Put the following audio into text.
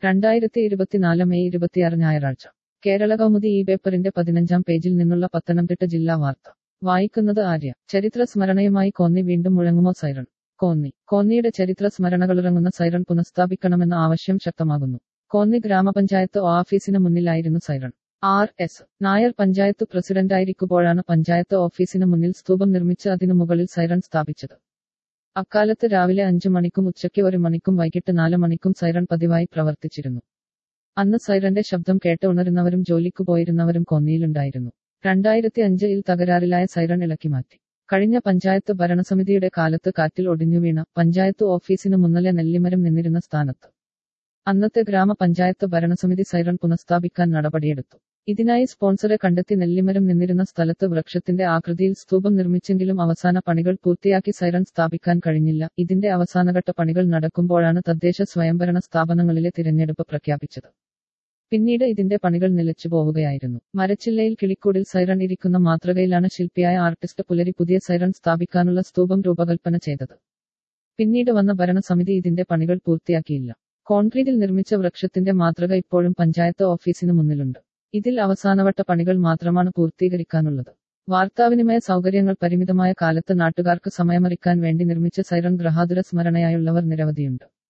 രണ്ടായിരത്തി ഇരുപത്തിനാല് മെയ് ഇരുപത്തിയാറ് ഞായറാഴ്ച കേരള കൗമുദി ഈ പേപ്പറിന്റെ പതിനഞ്ചാം പേജിൽ നിന്നുള്ള പത്തനംതിട്ട ജില്ലാ വാർത്ത വായിക്കുന്നത് ആര്യ ചരിത്ര സ്മരണയുമായി കോന്നി വീണ്ടും മുഴങ്ങുമോ സൈറൺ കോന്നി കോന്നിയുടെ ചരിത്ര സ്മരണകളുറങ്ങുന്ന സൈറൺ പുനഃസ്ഥാപിക്കണമെന്ന ആവശ്യം ശക്തമാകുന്നു കോന്നി ഗ്രാമപഞ്ചായത്ത് ഓഫീസിന് മുന്നിലായിരുന്നു siren R S Nair panchayat പ്രസിഡന്റായിരിക്കുമ്പോഴാണ് പഞ്ചായത്ത് ഓഫീസിന് മുന്നിൽ സ്തൂപം നിർമ്മിച്ച് അതിനു മുകളിൽ സൈറൺ സ്ഥാപിച്ചത് അക്കാലത്ത് രാവിലെ അഞ്ചു മണിക്കും ഉച്ചയ്ക്ക് ഒരു മണിക്കും വൈകിട്ട് നാല് മണിക്കും സൈറൺ പതിവായി പ്രവർത്തിച്ചിരുന്നു അന്ന് സൈറന്റെ ശബ്ദം കേട്ട് ഉണരുന്നവരും ജോലിക്കു പോയിരുന്നവരും കോന്നിയിലുണ്ടായിരുന്നു രണ്ടായിരത്തി അഞ്ചിൽ തകരാറിലായ സൈറൺ ഇളക്കി മാറ്റി കഴിഞ്ഞ പഞ്ചായത്ത് ഭരണസമിതിയുടെ കാലത്ത് കാറ്റിൽ ഒടിഞ്ഞു വീണ പഞ്ചായത്ത് ഓഫീസിന് മുന്നലെ നെല്ലിമരം നിന്നിരുന്ന സ്ഥാനത്ത് അന്നത്തെ ഗ്രാമപഞ്ചായത്ത് ഭരണസമിതി സൈറൺ പുനഃസ്ഥാപിക്കാൻ നടപടിയെടുത്തു ഇതിനായി സ്പോൺസറെ കണ്ടെത്തി നെല്ലിമരം നിന്നിരുന്ന സ്ഥലത്ത് വൃക്ഷത്തിന്റെ ആകൃതിയിൽ സ്തൂപം നിർമ്മിച്ചെങ്കിലും അവസാന പണികൾ പൂർത്തിയാക്കി സൈറൺ സ്ഥാപിക്കാൻ കഴിഞ്ഞില്ല ഇതിന്റെ അവസാനഘട്ട പണികൾ നടക്കുമ്പോഴാണ് തദ്ദേശ സ്വയംഭരണ സ്ഥാപനങ്ങളിലെ തിരഞ്ഞെടുപ്പ് പ്രഖ്യാപിച്ചത് പിന്നീട് ഇതിന്റെ പണികൾ നിലച്ചു പോവുകയായിരുന്നു മരച്ചില്ലയിൽ കിളിക്കൂടിൽ സൈറൺ ഇരിക്കുന്ന മാതൃകയിലാണ് ശില്പിയായ ആർട്ടിസ്റ്റ് പുലരി പുതിയ സൈറൺ സ്ഥാപിക്കാനുള്ള സ്തൂപം രൂപകൽപ്പന ചെയ്തത് പിന്നീട് വന്ന ഭരണസമിതി ഇതിന്റെ പണികൾ പൂർത്തിയാക്കിയില്ല കോൺക്രീറ്റിൽ നിർമ്മിച്ച വൃക്ഷത്തിന്റെ മാതൃക ഇപ്പോഴും പഞ്ചായത്ത് ഓഫീസിന് മുന്നിലുണ്ട് ഇതിൽ അവസാനവട്ട പണികൾ മാത്രമാണ് പൂർത്തീകരിക്കാനുള്ളത് വാർത്താവിനിമയ സൗകര്യങ്ങൾ പരിമിതമായ കാലത്ത് നാട്ടുകാർക്ക് സമയമറിക്കാൻ വേണ്ടി നിർമ്മിച്ച സൈറൺ ഗ്രഹാതുര സ്മരണയായുള്ളവർ നിരവധിയുണ്ട്